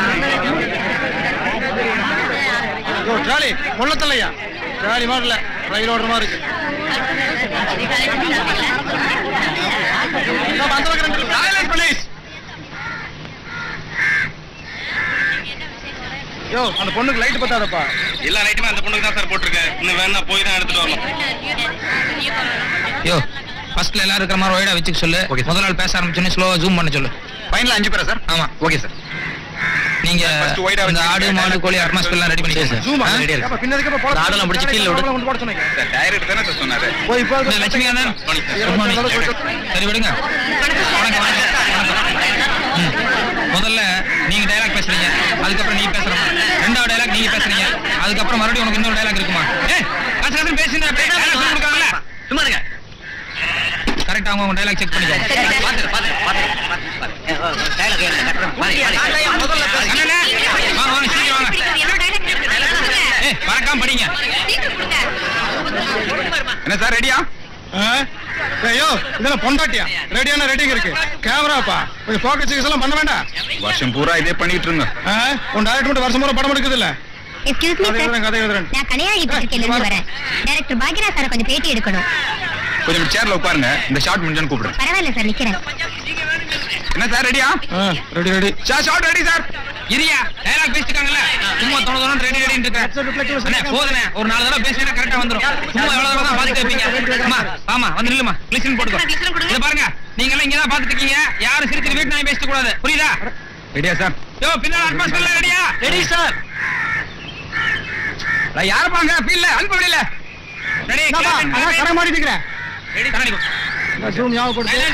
யோ trolley கொள்ளத்தலையா trolley மாதிரி இல்ல ரயில் ஓடுற மாதிரி இருக்கு இதோ அந்த பக்கம் ரெண்டு silence, please. யோ அந்த பொண்ணுக்கு லைட் பத்தாதப்பா எல்லா லைட்டுமே அந்த பொண்ணுக்கு தான் சார் போட்டிருக்கேன் இன்னும் வேணா போய் தான் எடுத்துட்டு வரணும் யோ ஃபர்ஸ்ட்ல எல்லாரும் இருக்கிற மாதிரி ஒய்டா வச்சுக்க சொல்லு முதல் நாள் பேச ஆரம்பிச்சோன்னே ஸ்லோவா ஜூம் பண்ண சொல்லு ஃபைனல் அஞ்சு பேரா சார் ஆமா ஓகே சார் நீங்க First wide ஆ இந்த வச்சு ஆடு மாடு கோழி அட்மாஸ்பியர் எல்லாம் ரெடி பண்ணி ஜூம் ஏப்பா பின்னதுக்கு இப்ப போட ஆடெல்லாம் பிடிச்சு கீழ விடு. கொண்டு போட சொன்னீங்க சார் டைரக்ட் தானே சார் சொன்னாரு போய் இப்போ இந்த லட்சுமிகாந்தன் குட் மார்னிங் சரி விடுங்க வணக்கம் வணக்கம் வணக்கம். ம். முதல்ல நீங்க டயலாக் பேசுறீங்க அதுக்கப்புறம் நீ பேசுறமா ரெண்டாவது டயலாக் நீங்க பேசுறீங்க அதுக்கப்புறம் மறுபடியும் உனக்கு இன்னொரு டயலாக் இருக்குமா ஏய் காசு காசு பேசுங்க அப்படியே dialogue சொல்லி கொடுக்காங்கல்ல சும்மா இருங்க கரெக்டா அவங்க டயலாக் செக் பண்ணிக்கோ அண்ணே, வாங்க வாங்க சீக்கிரம் வாங்க ஏய் மறக்காம படிங்க என்ன சார் ரெடியா ஐயோ இதெல்லாம் பொண்டாட்டியா ரெடியான ரெடிங்க இருக்கு கேமராப்பா கொஞ்சம் ஃபோக்கஸ் சிக்ஸ் எல்லாம் பண்ண வேண்டாம் வருஷம் பூரா இதே பண்ணிட்டு இருங்க ஆ? உன் டைரக்டர் மட்டும் வருஷம் பூரா படம் எடுக்குது இல்ல எக்ஸ்கியூஸ் மீ கதை சார் எழுதுறேன் கதை எழுதுறேன் நான் கலையாழி பத்திரிகையில இருந்து வரேன் டைரக்டர் பாக்யராஜ் சாரை கொஞ்சம் பேட்டி எடுக்கணும் கொஞ்சம் சேர்ல உட்காருங்க இந்த ஷார்ட் முடிஞ்சான்னு கூப்பிடுறேன் பரவாயில்ல சார் நிக்கிறேன் என்ன சார் ரெடியா ready ready sir shot ready sir இரியா டயலாக் பேசிட்டாங்கல்ல சும்மா தொண தொண ரெடி ரெடின்னு இருக்க அண்ணே போதுண்ணே ஒரு நாலு தடவை பேசினா கரெக்டா வந்துரும் சும்மா எவ்வளவு தடவை தான் பாத்துட்டு இருப்பீங்க அம்மா ஆமா வந்து நில்லுமா லிசன் போட்டுக்கோ இத பாருங்க நீங்க எல்லாம் இங்க தான் பாத்துட்டு இருக்கீங்க யாரும் சிரிச்சு வீட்டு நாய் பேச கூடாது புரியுதா ரெடியா சார் யோ பின்னால அட்மாஸ்பியர்ல ரெடியா ரெடி சார் யார் பாங்க ஃபீல்ல அனுப்ப முடியல ரெடி கரை மாட்டிட்டு இருக்கிறேன் ரெடி கண்ணாடி ஜூம் ஞாபகப்படுத்து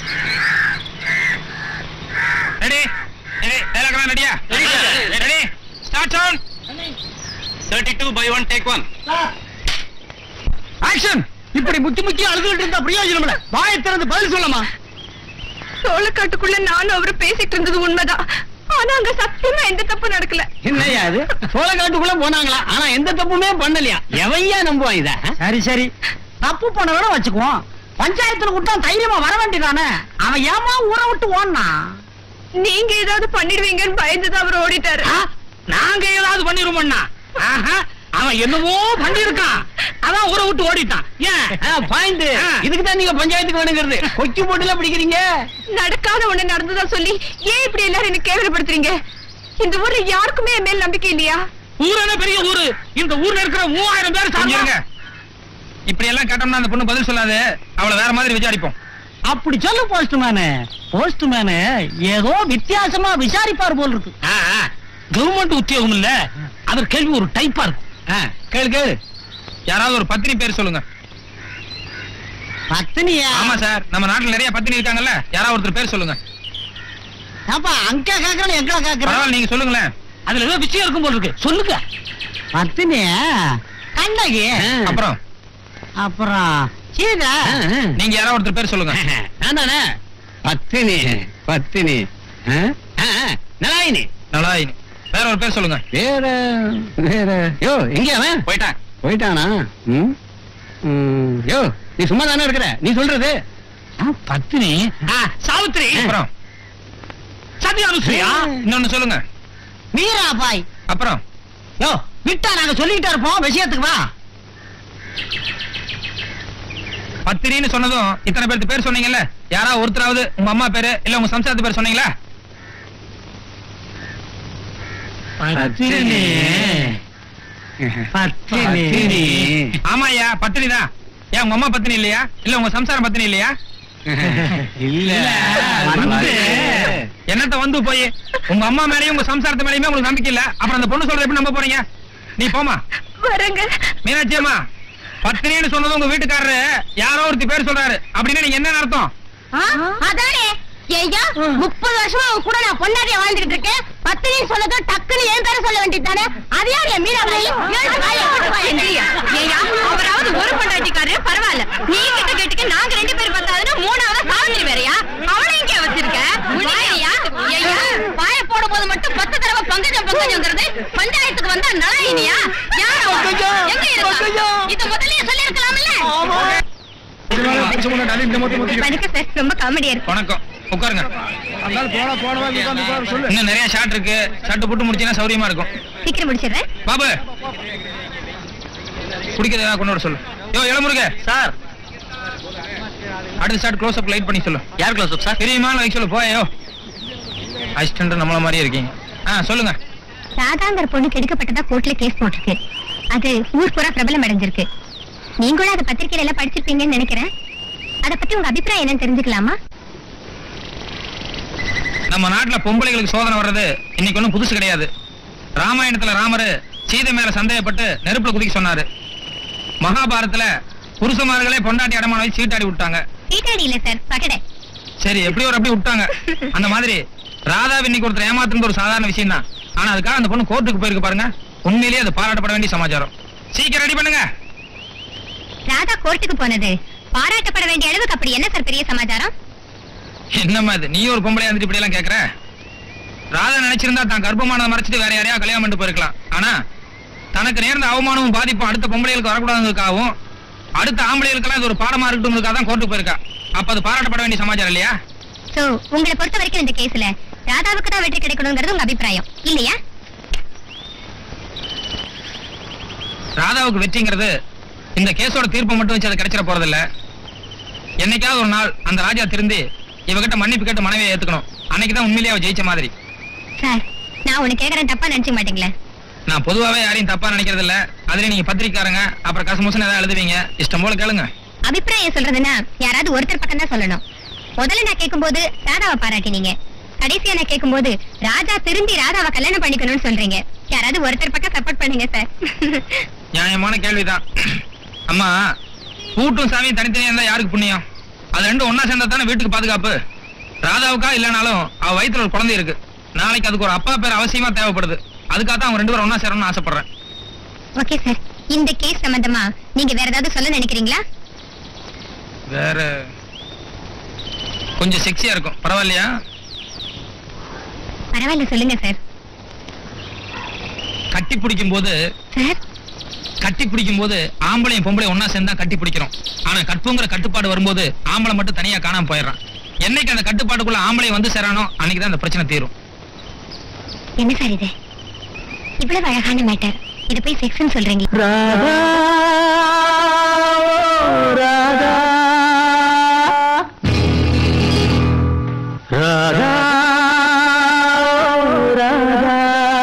ரெடி ரெடி டயலாக் எல்லாம் ரெடியா ready start sound 32 by 1 take 1 action இப்படி முக்கி முக்கி அழுதுகிட்டு இருந்தா பிரயோஜனம் இல்ல வாயை திறந்து பதில் சொல்லமா சோளக்காட்டுக்குள்ள நானும் அவரும் பேசிட்டு இருந்தது உண்மைதான் ஆனா அங்க சத்தியமா எந்த தப்பு நடக்கல என்னையா அது சோளக்காட்டுக்குள்ள போனாங்களா ஆனா எந்த தப்புமே பண்ணலையா எவையா நம்புவான் இத சரி சரி தப்பு பண்ணவன வச்சுக்குவோம் பஞ்சாயத்துல விட்டா தைரியமா வர வேண்டியதானே அவன் ஏமா ஊரை விட்டு ஓடனா நீங்க ஏதாவது பண்ணிடுவீங்கன்னு பயந்துதான் அவர் ஓடிட்டாரு நாங்க ஏதாவது பண்ணிருமோண்ணா ஆஹா, அவன் என்னமோ பண்ணிருக்கான் அதான் ஊரை விட்டு ஓடிட்டான் ஏன் பாயிண்ட் இதுக்கு தான் நீங்க பஞ்சாயத்துக்கு வேணுங்கிறது கொக்கி போட்டுல பிடிக்கிறீங்க நடக்காத ஒண்ணு நடந்ததா சொல்லி ஏன் இப்படி எல்லாரும் என்ன கேவலப்படுத்துறீங்க இந்த ஊர்ல யாருக்குமே என் மேல் நம்பிக்கை இல்லையா ஊரான பெரிய ஊரு இந்த ஊர்ல இருக்கிற மூவாயிரம் பேர் கொஞ்சம் இருங்க சாப்பிடுங்க இப்படி எல்லாம் கேட்டோம்னா அந்த பொண்ணு பதில் சொல்லாது அவளை வேற மாதிரி விசாரிப்போம் அப்படி சொல்லு போஸ்ட்மேனு போஸ்ட்மேனு ஏதோ வித்தியாசமா விசாரிப்பார் போல் இருக்கு கவர்மெண்ட் உத்தியோகம் இல்ல அவர் கேள்வி ஒரு டைப்பா இருக்கும் கேளு கேளு யாராவது ஒரு பத்தினி பேர் சொல்லுங்க பத்தினியா ஆமா சார் நம்ம நாட்டுல நிறைய பத்தினி இருக்காங்கல்ல யாராவது ஒருத்தர் பேர் சொல்லுங்க அப்பா அங்க கேக்குறேன் எங்க கேக்குறேன் பரவாயில்ல நீங்க சொல்லுங்களேன் அதுல ஏதோ விஷயம் இருக்கும் போல் இருக்கு சொல்லுங்க பத்தினியா கண்ணகி அப்புறம் அப்புறம் சீதா நீங்க யாராவது ஒருத்தர் பேர் சொல்லுங்க நானே பத்தினி பத்தினி நலாயினி நலாயினி வேற ஒரு பேர் சொல்லுங்க வேற வேற யோ எங்க அவன் போயிட்டேன் போயிட்டானா ம்? ம், யோ நீ சும்மா தானே இருக்கிற நீ சொல்றது ஆ, பத்தினி ஆ, சாவித்திரி அப்புறம் சத்யானுஸ்ரீயா இன்னொன்னு சொல்லுங்க வீராபாய் அப்புறம் யோ விட்டா நாங்க சொல்லிக்கிட்டே இருப்போம் விஷயத்துக்கு வா பத்திரின்னு சொன்னதும் இத்தனை பேருக்கு பேர் சொன்னீங்கல்ல யாராவது ஒருத்தராவது உங்க அம்மா பேரு இல்ல உங்க சம்சாரத்து பேர் சொன்னீங்களா பத்தினி பத்தினி ஆமாய்யா பத்தினி தான் ஏன் உங்க அம்மா பத்தினி இல்லையா இல்ல உங்க சம்சாரம் பத்தினி இல்லையா இல்ல வந்து என்னத்த வந்து போய் உங்க அம்மா மேலயும் உங்க சம்சாரத்து மேலயுமே உங்களுக்கு நம்பிக்கை இல்ல அப்புறம் அந்த பொண்ணு சொல்ற எப்படி நம்ப போறீங்க நீ போமா வரங்க மீனாட்சி அம்மா பத்தினின்னு சொன்னது உங்க வீட்டுக்காரரு யாரோ ஒருத்தி பேர் சொல்றாரு அப்படின்னா நீங்க என்ன அர்த்தம் அதானே ஐயா முப்பது வருஷமா அவன் கூட நான் பொண்டாட்டியா வாழ்ந்துட்டு இருக்கேன் பத்தினி சொன்னதும் டக்குன்னு என் பேரை சொல்ல வேண்டியதானே அது யார் என் மீனாபாய் அவராவது ஒரு பொண்டாட்டிக்காரு பரவாயில்ல நீ கிட்ட கேட்டுக்க நாங்க ரெண்டு பேர் பார்த்தாதுன்னா மூணாவது சாவித்திரி வேறையா அவளை எங்க வச்சிருக்க ஐயா ஐயா பாய போடும் போது மட்டும் பத்து தடவை பங்கஜம் பங்கஜம்ங்கிறது பஞ்சாயத்துக்கு வந்தா நலாயினியா யார் அவன்? எங்க இருக்கா இது முதல்லயே சொல்லிருக்கலாம்ல இந்த மொத்தம் மொத்தம் வணக்கம் சார் ரொம்ப காமெடியா இருக்கு வணக்கம் உட்காருங்க அதனால போன போனவா உட்கார்ந்து உட்காரு சொல்லு இன்னும் நிறைய ஷாட் இருக்கு ஷாட் போட்டு முடிச்சீங்கன்னா சௌரியமா இருக்கும் சீக்கிரம் முடிச்சிடுறேன் பாபு குடிக்கிறது ஏதாவது கொண்டு வர சொல்லு யோ இளமுருக சார் அடுத்த ஷாட் க்ளோஸ் அப் லைட் பண்ணி சொல்லு யார் க்ளோஸ் அப் சார் தெரியுமா வைக்க சொல்லு போயோ அசிஸ்டன்ட் நம்மள மாதிரியே இருக்கீங்க ஆ சொல்லுங்க ராதாங்கிற பொண்ணு கெடுக்கப்பட்டதா கோர்ட்ல கேஸ் போட்டிருக்கு அது ஊர் பூரா பிரபலம் அடைஞ்சிருக்கு நீங்களும் அதை பத்திரிக்கையில எல்லாம் படிச்சிருப்பீங்கன்னு நினைக்கிறேன் அத பத்தி உங்க அபிப்பிராயம் என்னன்னு தெரிஞ்சுக்கலாமா நம்ம நாட்டுல பொம்பளைகளுக்கு சோதனை வர்றது இன்னைக்கு ஒண்ணும் புதுசு கிடையாது ராமாயணத்துல ராமரு சீதை மேல சந்தேகப்பட்டு நெருப்புல குதிக்க சொன்னாரு மகாபாரதத்துல புருஷமார்களே பொண்டாட்டி அடமான வச்சு சீட்டாடி விட்டாங்க சீட்டாடி இல்ல சார் பகடை சரி எப்படி ஒரு அப்படி விட்டாங்க அந்த மாதிரி ராதாவை இன்னைக்கு ஒருத்தர் ஏமாத்துறது ஒரு சாதாரண விஷயம் தான் ஆனா அதுக்காக அந்த பொண்ணு கோர்ட்டுக்கு போயிருக்கு பாருங்க உண்மையிலேயே அது பாராட்டப்பட வேண்டிய சமாச்சாரம் சீக்கிரம் ரெடி பண்ணுங்க ராதா கோர்ட்டுக்கு போனது பாராட்டப்பட வேண்டிய அளவுக்கு அப்படி என்ன சார் பெரிய சமாச்சாரம் என்னம்மா இது நீ ஒரு பொம்பளை வந்துட்டு இப்படி எல்லாம் கேக்குற ராதா நினைச்சிருந்தா தான் கர்ப்பமானதை மறைச்சிட்டு வேற யாரையா கல்யாணம் பண்ணிட்டு போயிருக்கலாம் ஆனா தனக்கு நேர்ந்த அவமானமும் பாதிப்பும் அடுத்த பொம்பளைகளுக்கு வரக்கூடாதுக்காகவும் அடுத்த ஆம்பளைகளுக்கெல்லாம் இது ஒரு பாடமா இருக்கட்டும்னுக்காக தான் கோர்ட்டுக்கு போயிருக்கா அப்ப அது பாராட்டப்பட வேண்டிய சமாச்சாரம் இல்லையா சோ உங்களை பொறுத்த வரைக்கும் இந்த கேஸ்ல ராதாவுக்கு தான் வெற்றி கிடைக்கணுங்கிறது உங்க அபிப்பிராயம் இல்லையா ராதாவுக்கு வெற்றிங்கிறது இந்த கேஸோட தீர்ப்பை மட்டும் வச்சு அது கிடைச்சிட போறதில்ல என்னைக்காவது ஒரு நாள் அந்த ராஜா திருந்தி இவகிட்ட மன்னிப்பு கேட்டு மனைவியை ஏத்துக்கணும் அன்னைக்கு தான் உண்மையிலேயே அவ ஜெயிச்ச மாதிரி சார் நான் உனக்கு கேக்குறேன் தப்பா நினைச்சுக்க மாட்டீங்களா நான் பொதுவாவே யாரையும் தப்பா நினைக்கிறது இல்ல அதுல நீங்க பத்திரிக்காரங்க அப்புறம் கசமுசன் ஏதாவது எழுதுவீங்க இஷ்டம் போல கேளுங்க அபிப்பிராயம் சொல்றதுன்னா யாராவது ஒருத்தர் பக்கம் தான் சொல்லணும் முதல்ல நான் கேட்கும்போது ராதாவை பாராட்டினீங்க கடைசியா நான் கேட்கும்போது ராஜா திரும்பி ராதாவை கல்யாணம் பண்ணிக்கணும்னு சொல்றீங்க யாராவது ஒருத்தர் பக்கம் சப்போர்ட் பண்ணுங்க சார் நியாயமான கேள்விதான் அம்மா கூட்டும் சாமியும் தனித்தனியா இருந்தா யாருக்கு புண்ணியம் அது ரெண்டும் ஒண்ணா சேர்ந்தா தானே வீட்டுக்கு பாதுகாப்பு ராதாவுக்கா இல்லைனாலும் அவ வயித்துல ஒரு குழந்தை இருக்கு நாளைக்கு அதுக்கு ஒரு அப்பா பேர் அவசியமா தேவைப்படுது அதுக்காக தான் அவங்க ரெண்டு பேரும் ஒண்ணா சேரணும்னு ஆசைப்படுறேன் ஓகே சார் இந்த கேஸ் சம்பந்தமா நீங்க வேற ஏதாவது சொல்ல நினைக்கிறீங்களா வேற கொஞ்சம் செக்ஸியா இருக்கும் பரவாயில்லையா பரவாயில்ல சொல்லுங்க சார் கட்டி பிடிக்கும் போது சார் கட்டி பிடிக்கும் போது ஆம்பளையும் பொம்பளையும் ஒண்ணா சேர்ந்தா கட்டி பிடிக்கிறோம் ஆனா கற்புங்கிற கட்டுப்பாடு வரும்போது ஆம்பளை மட்டும் தனியா காணாம போயிடுறான் என்னைக்கு அந்த கட்டுப்பாட்டுக்குள்ள ஆம்பளை வந்து சேரானோ அன்னைக்கு தான் அந்த பிரச்சனை தீரும் என்ன சார் இது இவ்வளவு அழகான மேட்டர் இத போய் செக்ஸ்னு சொல்றீங்க ராதா ராதா ராதா ராதா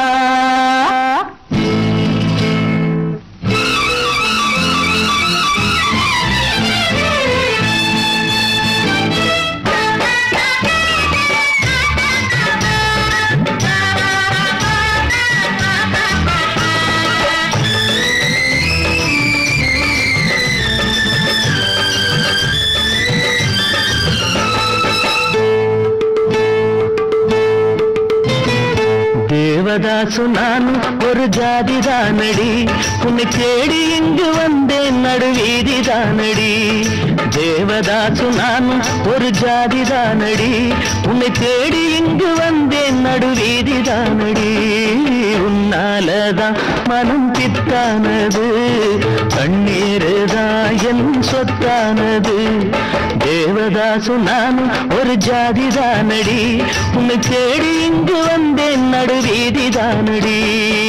தேவதாசு நான் ஒரு ஜாதிதானடி உன்னை தேடி இங்கு வந்தேன் நடுவீதிதானடி தேவதாசு நான் ஒரு ஜாதிதானடி உன்னை தேடி இங்கு வந்தேன் நடுவீதிதானடி உன்னாலதான் மனம் பித்தானது கண்ணீருதான் என் சொத்தானது தேவதாசு நான் ஒரு ஜாதிதானடி உன்னை தேடி இங்கு வந்தேன் நடுவீதிதானடி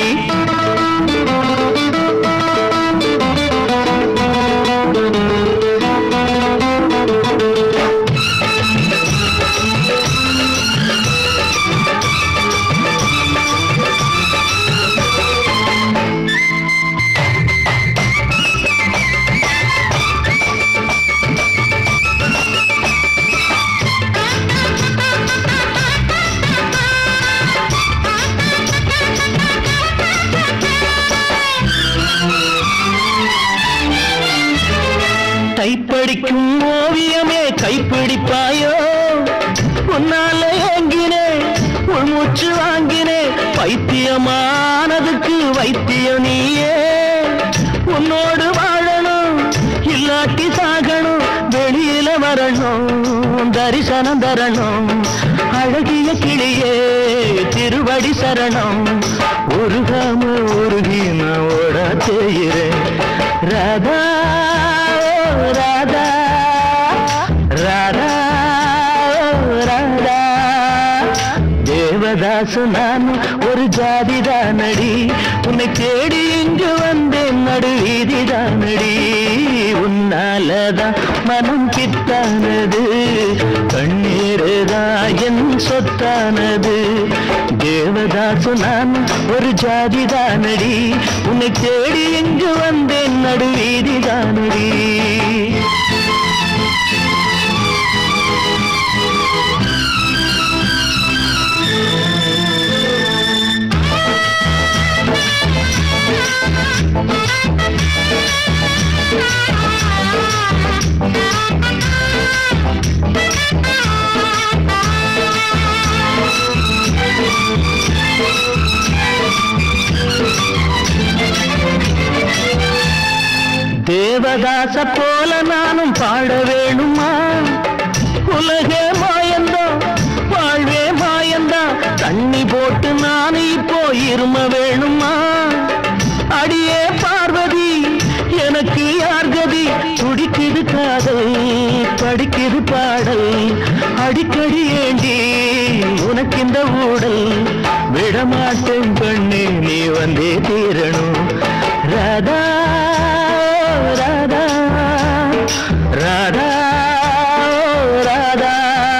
கைப்படிக்கும் ஓவியமே கைப்பிடிப்பாயோ உன்னால ஏங்கினே உள்மூச்சு வாங்கினே பைத்தியமானதுக்கு வைத்தியம் நீயே உன்னோடு வாழணும் இல்லாட்டி சாகணும் வெளியில வரணும் தரிசனம் தரணும் அழகிய கிளியே திருவடி சரணம் உருகாம உருகி நான் ஓட செய்கிறேன் ராதா ஓ ராதா ராதா ஓ ராதா தேவதாசு நான் ஒரு ஜாதிதானடி உன்னை தேடி இங்கு வந்தேன் நடு வீதிதானடி உன்னாலதான் மனம் பித்தானது கண்ணீருதான் என் சொத்தானது தேவதாசு நான் ஒரு ஜாதிதானடி உன்னை தேடி இங்கு வந்தேன் நடு வீதிதானடி தேவதாச போல நானும் பாட வேணுமா உலகே மாயந்தான் வாழ்வே மாயந்தான் தண்ணி போட்டு நான் இப்போ இரும வேணுமா அடியே பார்வதி எனக்கு யார் கதி துடிக்குது காதல் படிக்குது பாடல் அடிக்கடி ஏண்டி உனக்கு இந்த ஊடல் விடமாட்டேன் பெண்ணே நீ வந்தே தீரணும் ராதா ராதா ராதா ராதா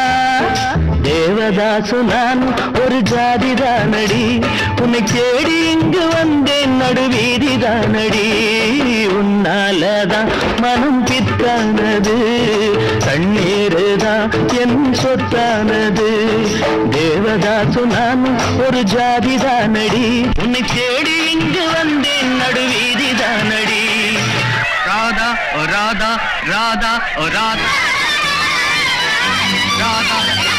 தேவதாசு நான் ஒரு ஜாதிதானடி உன்னை தேடி இங்கு வந்தேன் நடுவீதிதானடி உன்னாலதான் மனம் பித்தானது தண்ணீருதான் என் சொத்தானது தேவதாசு நான் ஒரு ஜாதிதானடி உன்னை தேடி இங்கு வந்தேன் நடுவீதிதானடி ராதா ஓ ராதா ராதா ஓ ராதா ராதா